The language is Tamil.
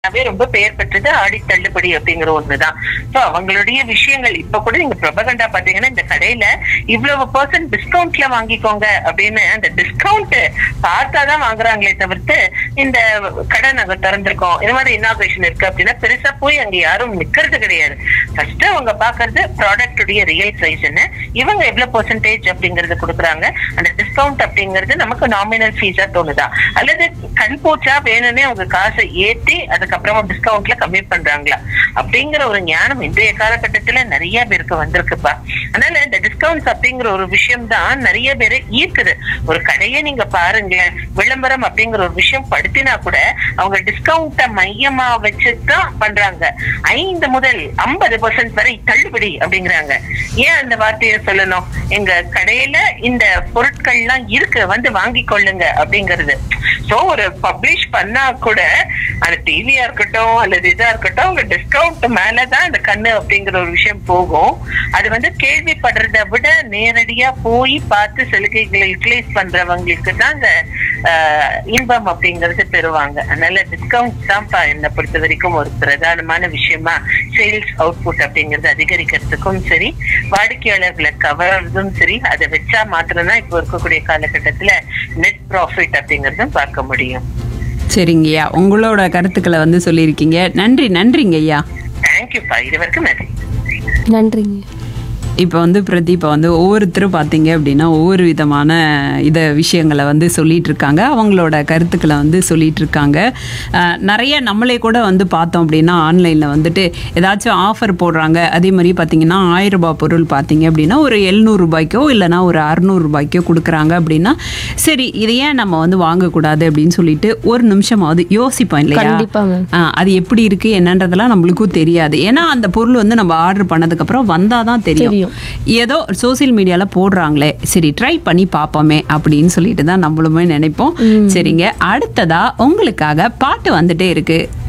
வே ரொம்ப பெயர் பெற்றது ஆடி தள்ளுபடி அப்படிங்கிற ஒண்ணுதான் சோ அவங்களுடைய விஷயங்கள் இப்ப கூட நீங்க பிரபகண்டா பாத்தீங்கன்னா இந்த கடையில இவ்வளவு பர்சன்ட் டிஸ்கவுண்ட்ல வாங்கிக்கோங்க அப்படின்னு அந்த டிஸ்கவுண்ட் பார்த்தாதான் வாங்குறாங்களே தவிர்த்து இந்த கடை நாங்க திறந்திருக்கோம் இந்த மாதிரி இனாகிரேஷன் இருக்கு அப்படின்னா பெருசா போய் அங்க யாரும் நிக்கிறது கிடையாது ஃபர்ஸ்ட் அவங்க பாக்குறது ப்ராடக்ட் உடைய ரியல் பிரைஸ் என்ன இவங்க எவ்வளவு பெர்சன்டேஜ் அப்படிங்கறது கொடுக்குறாங்க அந்த டிஸ்கவுண்ட் அப்படிங்கிறது நமக்கு நாமினல் ஃபீஸா தோணுதா அல்லது கண் பூச்சா வேணும்னே அவங்க காசை ஏத்தி அதுக்கப்புறமா டிஸ்கவுண்ட்ல கம்மி பண்றாங்களா அப்படிங்கிற ஒரு ஞானம் இன்றைய காலகட்டத்துல நிறைய பேருக்கு வந்திருக்குப்பா அதனால இந்த டிஸ்கவுண்ட்ஸ் அப்படிங்கிற ஒரு விஷயம் தான் நிறைய பேரை ஈர்க்குது ஒரு கடையை நீங்க பாருங்க விளம்பரம் அப்படிங்கிற ஒரு விஷயம் படுத்தினா கூட அவங்க டிஸ்கவுண்ட மையமா வச்சுதான் பண்றாங்க ஐந்து முதல் ஐம்பது பர்சன்ட் வரை தள்ளுபடி அப்படிங்கிறாங்க ஏன் அந்த வார்த்தையை சொல்லணும் எங்க கடையில இந்த பொருட்கள்லாம் இருக்கு வந்து வாங்கி கொள்ளுங்க அப்படிங்கிறது சோ ஒரு பப்ளிஷ் பண்ணா கூட அது டிவியா இருக்கட்டும் அல்லது இதா இருக்கட்டும் அவங்க டிஸ்கவுண்ட் மேலதான் அந்த கண்ணு அப்படிங்கிற ஒரு விஷயம் போகும் அது வந்து கேள்விப்படுறதை விட நேரடியா போய் பார்த்து சலுகைகளை யூட்டிலைஸ் பண்றவங்களுக்கு தான் அந்த ஆஹ், இன்பம் அப்படிங்கறது பெறுவாங்க அதனால டிஸ்கவுண்ட் தான்ப்பா என்னை பொறுத்த வரைக்கும் ஒரு பிரதானமான விஷயமா சேல்ஸ் அவுட்புட் அப்படிங்கறது அதிகரிக்கிறதுக்கும் சரி வாடிக்கையாளர்களை கவர்றதும் சரி அதை வச்சா மாத்திரம்தான் இப்போ இருக்கக்கூடிய காலகட்டத்துல நெட் ப்ராஃபிட் அப்படிங்கறதும் பார்க்க முடியும் சரிங்கய்யா உங்களோட கருத்துக்களை வந்து சொல்லியிருக்கீங்க நன்றி நன்றிங்க ஐயா தேங்க்யூப்பா இது வரைக்கும் நன்றி நன்றிங்க இப்போ வந்து பிரதீபா வந்து ஒவ்வொருத்தரும் பார்த்தீங்க அப்படின்னா ஒவ்வொரு விதமான இத விஷயங்களை வந்து சொல்லிட்டு இருக்காங்க அவங்களோட கருத்துக்களை வந்து சொல்லிட்டு இருக்காங்க அஹ், நிறைய நம்மளே கூட வந்து பார்த்தோம் அப்படின்னா ஆன்லைனில் வந்துட்டு ஏதாச்சும் ஆஃபர் போடுறாங்க அதே மாதிரி பார்த்தீங்கன்னா ஆயிரம் ரூபாய் பொருள் பார்த்தீங்க அப்படின்னா ஒரு எழுநூறு ரூபாய்க்கோ இல்லைனா ஒரு அறுநூறு ரூபாய்க்கோ கொடுக்குறாங்க அப்படின்னா சரி இதை ஏன் நம்ம வந்து வாங்கக்கூடாது அப்படின்னு சொல்லிட்டு ஒரு நிமிஷமாவது யோசிப்போம் இல்லையா கண்டிப்பா மேம் ஆ, அது எப்படி இருக்கு என்னன்றதெல்லாம் நம்மளுக்கும் தெரியாது ஏன்னா அந்த பொருள் வந்து நம்ம ஆர்டர் பண்ணதுக்கு அப்புறம் வந்தாதான் தெரியும் தெரியும். ஏதோ சோசியல் மீடியால போடுறாங்களே சரி ட்ரை பண்ணி பார்ப்போமே அப்படின்னு சொல்லிட்டு தான் நம்மளுமே நினைப்போம் சரிங்க அடுத்ததா உங்களுக்காக பாட்டு வந்துட்டே இருக்கு